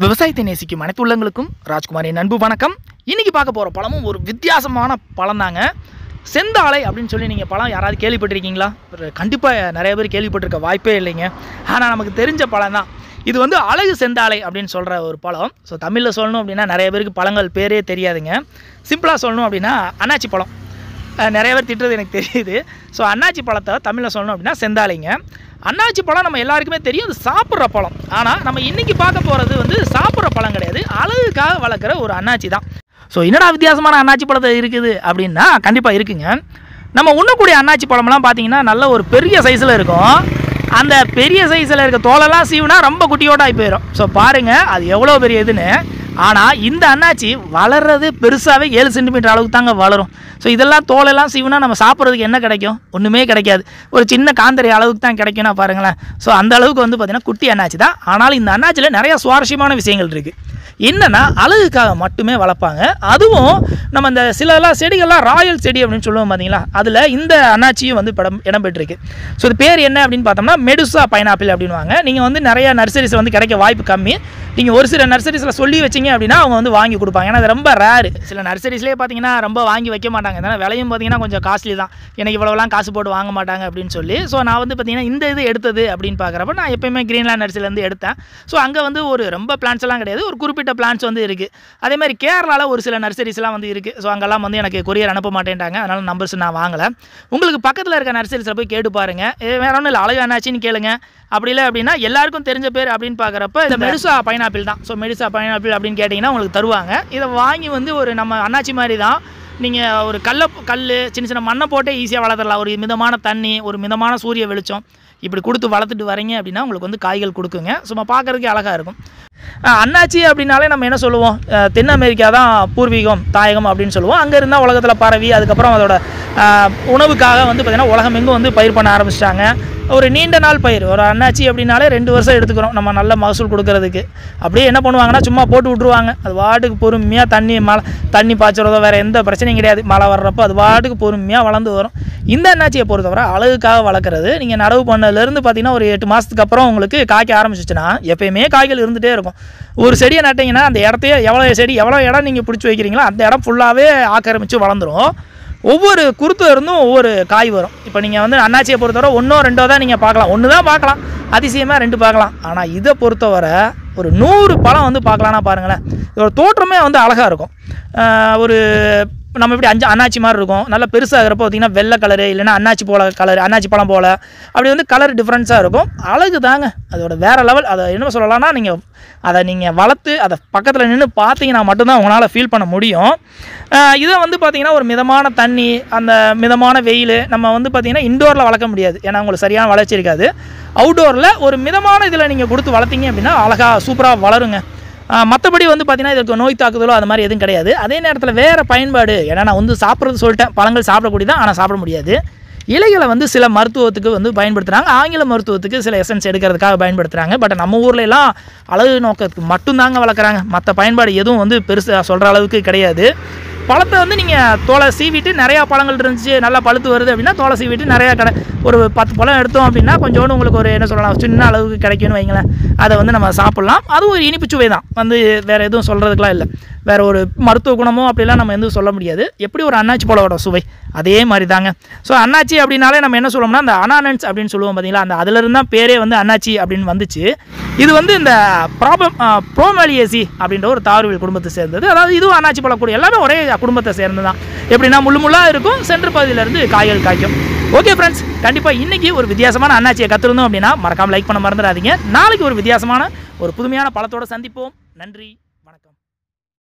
விவசாயத்தை நேசிக்கும் அனைத்து உள்ளங்களுக்கும் ராஜ்குமாரின் அன்பு வணக்கம் இன்னைக்கு பார்க்க போகிற பழமும் ஒரு வித்தியாசமான பழம் தாங்க செந்தாழை அப்படின்னு சொல்லி நீங்கள் பழம் யாராவது கேள்விப்பட்டிருக்கீங்களா கண்டிப்பாக நிறைய பேர் கேள்விப்பட்டிருக்க வாய்ப்பே இல்லைங்க ஆனால் நமக்கு தெரிஞ்ச பழம் தான் இது வந்து அழகு செந்தாழை அப்படின்னு சொல்கிற ஒரு பழம் ஸோ தமிழில் சொல்லணும் அப்படின்னா நிறைய பேருக்கு பழங்கள் பேரே தெரியாதுங்க சிம்பிளாக சொல்லணும் அப்படின்னா அன்னாச்சி பழம் அஹ் நிறைய பேர் திட்டுறது எனக்கு தெரியுது ஸோ அன்னாச்சி பழத்தை தமிழில் சொல்லணும் அப்படின்னா செந்தாழைங்க அன்னாச்சி பழம் நம்ம எல்லாருக்குமே தெரியும் அது சாப்பிட்ற பழம் ஆனால் நம்ம இன்றைக்கி பார்க்க போகிறது வந்து சாப்பிட்ற பழம் கிடையாது அழகுக்காக வளர்க்குற ஒரு அன்னாச்சி தான் ஸோ என்னடா வித்தியாசமான அன்னாச்சி பழத்தை இருக்குது அப்படின்னா கண்டிப்பாக இருக்குங்க நம்ம உண்ணக்கூடிய அன்னாச்சி பழம்லாம் பார்த்தீங்கன்னா நல்ல ஒரு பெரிய சைஸில் இருக்கும் அந்த பெரிய சைஸில் இருக்க தோலெல்லாம் சீவுனா ரொம்ப குட்டியோட ஆகி போயிடும் ஸோ பாருங்கள் அது எவ்வளோ பெரிய இதுன்னு ஆனால் இந்த அன்னாச்சி வளர்றது பெருசாகவே ஏழு சென்டிமீட்டர் அளவுக்கு தாங்க வளரும் ஸோ இதெல்லாம் தோலெல்லாம் சீவுனா நம்ம சாப்பிட்றதுக்கு என்ன கிடைக்கும் ஒன்றுமே கிடைக்காது ஒரு சின்ன காந்தரை அளவுக்கு தான் கிடைக்கும்னா பாருங்களேன் ஸோ அந்த அளவுக்கு வந்து பார்த்திங்கன்னா குட்டி அன்னாச்சி தான் ஆனால் இந்த அன்னாச்சியில் நிறைய சுவாரஸ்யமான விஷயங்கள் இருக்குது என்னன்னா அழகுக்காக மட்டுமே வளர்ப்பாங்க அதுவும் நம்ம இந்த சிலலாம் செடிகள்லாம் ராயல் செடி அப்படின்னு சொல்லுவோம் பார்த்தீங்களா அதில் இந்த அன்னாச்சியும் வந்து படம் இடம் பெற்றிருக்கு ஸோ இது பேர் என்ன அப்படின்னு பார்த்தோம்னா மெடுசா பைனாப்பிள் அப்படின்வாங்க நீங்கள் வந்து நிறைய நர்சரிஸ் வந்து கிடைக்க வாய்ப்பு கம்மி நீங்கள் ஒரு சில நர்சரிஸில் சொல்லி வச்சீங்க அப்படின்னா அவங்க வந்து வாங்கி கொடுப்பாங்க ஏன்னா அது ரொம்ப ரேரு சில நர்சரிஸ்லேயே பார்த்தீங்கன்னா ரொம்ப வாங்கி வைக்க மாட்டாங்க ஏன்னா விலையும் பார்த்தீங்கன்னா கொஞ்சம் காஸ்ட்லி தான் எனக்கு இவ்வளோலாம் காசு போட்டு வாங்க மாட்டாங்க அப்படின்னு சொல்லி ஸோ நான் வந்து பார்த்தீங்கன்னா இந்த இது எடுத்தது அப்படின்னு பார்க்குறப்ப நான் எப்பயுமே கிரீன்லேண்ட் நர்சரிலேருந்து எடுத்தேன் ஸோ அங்கே வந்து ஒரு ரொம்ப பிளான்ஸ் எல்லாம் கிடையாது ஒரு குறிப்பிட்ட பிளான்ஸ் வந்து இருக்குது அதே மாதிரி கேரளாவில் ஒரு சில நர்சரிஸ்லாம் வந்து இருக்குது ஸோ அங்கெல்லாம் வந்து எனக்கு கொரியர் அனுப்ப மாட்டேன்ட்டாங்க அதனால் நம்பர்ஸ் நான் வாங்கலை உங்களுக்கு பக்கத்தில் இருக்க நர்சரிஸில் போய் கேட்டு பாருங்க இது வேற ஒன்றும் இல்லை அழகு என்னாச்சின்னு கேளுங்க அப்படி இல்லை அப்படின்னா எல்லாருக்கும் தெரிஞ்ச பேர் அப்படின்னு பார்க்குறப்ப இந்த மெடிசா பைனாப்பிள் தான் ஸோ மெடிசா பைனாப்பிள் அப்படின்னு கேட்டிங்கன்னா உங்களுக்கு தருவாங்க இதை வாங்கி வந்து ஒரு நம்ம அண்ணாச்சி மாதிரி தான் நீங்கள் ஒரு கல்லை கல் சின்ன சின்ன மண்ணை போட்டே ஈஸியாக வளர்த்துடலாம் ஒரு மிதமான தண்ணி ஒரு மிதமான சூரிய வெளிச்சம் இப்படி கொடுத்து வளர்த்துட்டு வரீங்க அப்படின்னா உங்களுக்கு வந்து காய்கள் கொடுக்குங்க சும்மா பார்க்குறதுக்கே அழகாக இருக்கும் அஹ் அண்ணாச்சி அப்படின்னாலே நம்ம என்ன சொல்லுவோம் அஹ் தென் அமெரிக்கா தான் பூர்வீகம் தாயகம் அப்படின்னு சொல்லுவோம் அங்கே இருந்தால் உலகத்தில் பரவி அதுக்கப்புறம் அதோட அஹ், உணவுக்காக வந்து பார்த்திங்கன்னா உலகம் எங்கும் வந்து பயிர் பண்ண ஆரம்பிச்சிட்டாங்க ஒரு நீண்ட நாள் பயிர் ஒரு அண்ணாச்சி அப்படின்னாலே ரெண்டு வருஷம் எடுத்துக்கிறோம் நம்ம நல்ல மகசூல் கொடுக்கறதுக்கு அப்படியே என்ன பண்ணுவாங்கன்னா சும்மா போட்டு விட்ருவாங்க அது வாட்டுக்கு பொறுமையாக தண்ணி மழை தண்ணி பாய்ச்சுறதோ வேறு எந்த பிரச்சனையும் கிடையாது மழை வர்றப்போ அது வாட்டுக்கு பொறுமையாக வளர்ந்து வரும் இந்த அண்ணாச்சியை பொறுத்தவரை அழகுக்காக வளர்க்குறது நீங்கள் நடவு பண்ணதுலேருந்து பார்த்தீங்கன்னா ஒரு எட்டு மாதத்துக்கு அப்புறம் உங்களுக்கு காய்க்க ஆரம்பிச்சிச்சுன்னா எப்பயுமே காய்கள் இருந்துகிட்டே இருக்கும் ஒரு செடியை நட்டிங்கன்னா அந்த இடத்தையே எவ்வளோ செடி எவ்வளோ இடம் நீங்கள் பிடிச்சி வைக்கிறீங்களோ அந்த இடம் ஃபுல்லாகவே ஆக்கிரமித்து வளர்ந்துரும் ஒவ்வொரு குருத்து இருந்தும் ஒவ்வொரு காய் வரும் இப்போ நீங்கள் வந்து அண்ணாச்சியை பொறுத்தவரை ஒன்றோ ரெண்டோ தான் நீங்கள் பார்க்கலாம் ஒன்று தான் பார்க்கலாம் அதிசயமாக ரெண்டு பார்க்கலாம் ஆனால் இதை பொறுத்தவரை ஒரு நூறு பழம் வந்து பார்க்கலான்னா பாருங்களேன் இதோட தோற்றமே வந்து அழகாக இருக்கும் ஆஹ் ஒரு நம்ம இப்படி அஞ்சு அண்ணாச்சி மாதிரி இருக்கும் நல்லா பெருசாகிறப்போ பார்த்தீங்கன்னா வெள்ளை கலரு இல்லைன்னா அண்ணாச்சி போல கலர் அண்ணாச்சி பழம் போல் அப்படி வந்து கலர் டிஃப்ரென்ஸாக இருக்கும் அழகு தாங்க அதோட வேறு லெவல் அதை என்ன சொல்லலாம்னா நீங்கள் அதை நீங்கள் வளர்த்து அதை பக்கத்தில் நின்று பார்த்தீங்கன்னா மட்டும்தான் உங்களால் ஃபீல் பண்ண முடியும் ஆஹ் இதை வந்து பார்த்தீங்கன்னா ஒரு மிதமான தண்ணி அந்த மிதமான வெயில் நம்ம வந்து பார்த்தீங்கன்னா இண்டோரில் வளர்க்க முடியாது ஏன்னா உங்களுக்கு சரியான வளர்ச்சி இருக்காது அவுட்டோரில் ஒரு மிதமான இதில் நீங்கள் கொடுத்து வளர்த்தீங்க அப்படின்னா அழகாக சூப்பராக வளருங்க மற்றபடி வந்து பார்த்தீங்கன்னா இதுக்கு நோய் தாக்குதலோ அது மாதிரி எதுவும் கிடையாது அதே நேரத்தில் வேறு பயன்பாடு ஏன்னா நான் வந்து சாப்பிட்றது சொல்லிட்டேன் பழங்கள் சாப்பிடக்கூடியதான் ஆனால் சாப்பிட முடியாது இலைகளை வந்து சில மருத்துவத்துக்கு வந்து பயன்படுத்துகிறாங்க ஆங்கில மருத்துவத்துக்கு சில எசன்ஸ் எடுக்கிறதுக்காக பயன்படுத்துகிறாங்க பட் நம்ம ஊர்ல எல்லாம் அழகு நோக்கத்துக்கு மட்டும்தாங்க வளர்க்குறாங்க மற்ற பயன்பாடு எதுவும் வந்து பெருசாக சொல்கிற அளவுக்கு கிடையாது பழத்தை வந்து நீங்கள் தோலை சீவிட்டு நிறையா பழங்கள் இருந்துச்சு நல்லா பழுத்து வருது அப்படின்னா தோலை சீவிட்டு நிறையா கடை ஒரு பத்து பழம் எடுத்தோம் அப்படின்னா கொஞ்சோண்டு உங்களுக்கு ஒரு என்ன சொல்லலாம் சின்ன அளவுக்கு கிடைக்கும்னு வைங்களேன் அதை வந்து நம்ம சாப்பிட்லாம் அதுவும் ஒரு இனிப்பு சுவை தான் வந்து வேறு எதுவும் சொல்கிறதுக்குலாம் இல்லை வேறு ஒரு மருத்துவ குணமோ அப்படிலாம் நம்ம எதுவும் சொல்ல முடியாது எப்படி ஒரு அன்னாச்சி பழத்தோட சுவை அதே மாதிரி தாங்க ஸோ அன்னாச்சி அப்படின்னாலே நம்ம என்ன சொல்லுவோம்னா அந்த அனானன்ஸ் அப்படின்னு சொல்லுவோம் பார்த்தீங்களா அந்த அதுலேருந்து தான் பேரே வந்து அன்னாச்சி அப்படின்னு வந்துச்சு இது வந்து இந்த ப்ராபம் ப்ரோமேலியேசி அப்படின்ற ஒரு தாவரவியல் குடும்பத்தை சேர்ந்தது அதாவது இதுவும் அன்னாச்சி பழக்கூடிய எல்லாமே ஒரே குடும்பத்தை சேர்ந்து தான் எப்படின்னா முள்ளு முள்ளாக இருக்கும் சென்ட்ரு பகுதியிலேருந்து காய்கள் காய்க்கும் ஓகே ஃப்ரெண்ட்ஸ் கண்டிப்பாக இன்றைக்கி ஒரு வித்தியாசமான அன்னாச்சியை கற்றுருந்தோம் அப்படின்னா மறக்காமல் லைக் பண்ண மறந்துடாதீங்க நாளைக்கு ஒரு வித்தியாசமான ஒரு புதுமையான பழத்தோட சந்திப்போம் நன்றி